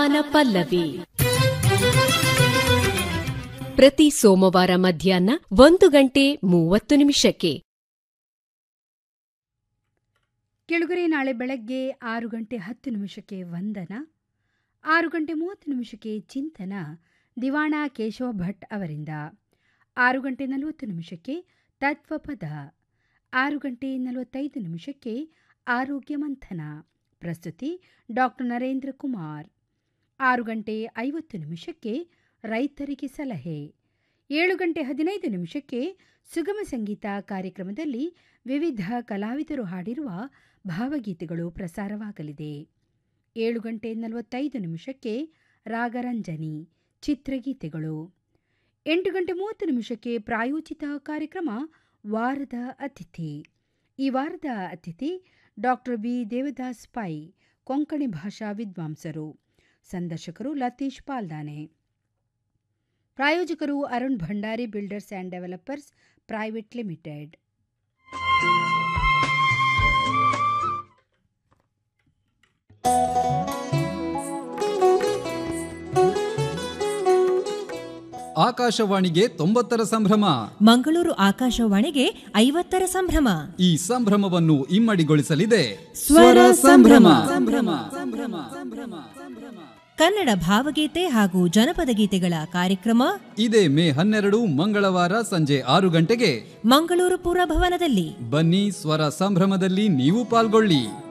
ಗಾನ ಪಲ್ಲವಿ ಪ್ರತಿ ಸೋಮವಾರ ಮಧ್ಯಾಹ್ನ ಒಂದು ಗಂಟೆ ಮೂವತ್ತು ನಿಮಿಷಕ್ಕೆ ಕೆಳಗರೆ ನಾಳೆ ಬೆಳಗ್ಗೆ ಆರು ಗಂಟೆ ಹತ್ತು ನಿಮಿಷಕ್ಕೆ ವಂದನ ಆರು ಗಂಟೆ ಮೂವತ್ತು ನಿಮಿಷಕ್ಕೆ ಚಿಂತನ ದಿವಾಣ ಕೇಶವ ಭಟ್ ಅವರಿಂದ ಆರು ಗಂಟೆ ನಲವತ್ತು ನಿಮಿಷಕ್ಕೆ ತತ್ವಪದ ಆರು ಗಂಟೆ ನಲವತ್ತೈದು ನಿಮಿಷಕ್ಕೆ ಆರೋಗ್ಯ ಮಂಥನ ಪ್ರಸ್ತುತಿ ಡಾಕ್ಟರ್ ನರೇಂದ್ರ ಕುಮಾರ್ ಆರು ಗಂಟೆ ಐವತ್ತು ನಿಮಿಷಕ್ಕೆ ರೈತರಿಗೆ ಸಲಹೆ ಏಳು ಗಂಟೆ ಹದಿನೈದು ನಿಮಿಷಕ್ಕೆ ಸುಗಮ ಸಂಗೀತ ಕಾರ್ಯಕ್ರಮದಲ್ಲಿ ವಿವಿಧ ಕಲಾವಿದರು ಹಾಡಿರುವ ಭಾವಗೀತೆಗಳು ಪ್ರಸಾರವಾಗಲಿದೆ ಏಳು ಗಂಟೆ ನಲವತ್ತೈದು ನಿಮಿಷಕ್ಕೆ ರಾಗರಂಜನಿ ಚಿತ್ರಗೀತೆಗಳು ಎಂಟು ಗಂಟೆ ಮೂವತ್ತು ನಿಮಿಷಕ್ಕೆ ಪ್ರಾಯೋಜಿತ ಕಾರ್ಯಕ್ರಮ ವಾರದ ಅತಿಥಿ ಈ ವಾರದ ಅತಿಥಿ ಡಾಕ್ಟರ್ ಬಿ ದೇವದಾಸ್ ಪೈ ಕೊಂಕಣಿ ಭಾಷಾ ವಿದ್ವಾಂಸರು ಸಂದರ್ಶಕರು ಲತೀಶ್ ಪಾಲ್ದಾನೆ ಪ್ರಾಯೋಜಕರು Arun Bhandari builders and developers private limited ಆಕಾಶವಾಣಿಗೆ ತೊಂಬತ್ತರ ಸಂಭ್ರಮ ಮಂಗಳೂರು ಆಕಾಶವಾಣಿಗೆ ಐವತ್ತರ ಸಂಭ್ರಮ ಈ ಸಂಭ್ರಮವನ್ನು ಇಮ್ಮಡಿಗೊಳಿಸಲಿದೆ ಸ್ವರ ಸಂಭ್ರಮ. ಸಂಭ್ರಮ ಸಂಭ್ರಮ ಸಂಭ್ರಮ ಸಂಭ್ರಮ ಕನ್ನಡ ಭಾವಗೀತೆ ಹಾಗೂ ಜನಪದ ಗೀತೆಗಳ ಕಾರ್ಯಕ್ರಮ ಇದೇ ಮೇ ಹನ್ನೆರಡು ಮಂಗಳವಾರ ಸಂಜೆ ಆರು ಗಂಟೆಗೆ ಮಂಗಳೂರು ಪುರಭವನದಲ್ಲಿ ಬನ್ನಿ ಸ್ವರ ಸಂಭ್ರಮದಲ್ಲಿ ನೀವು ಪಾಲ್ಗೊಳ್ಳಿ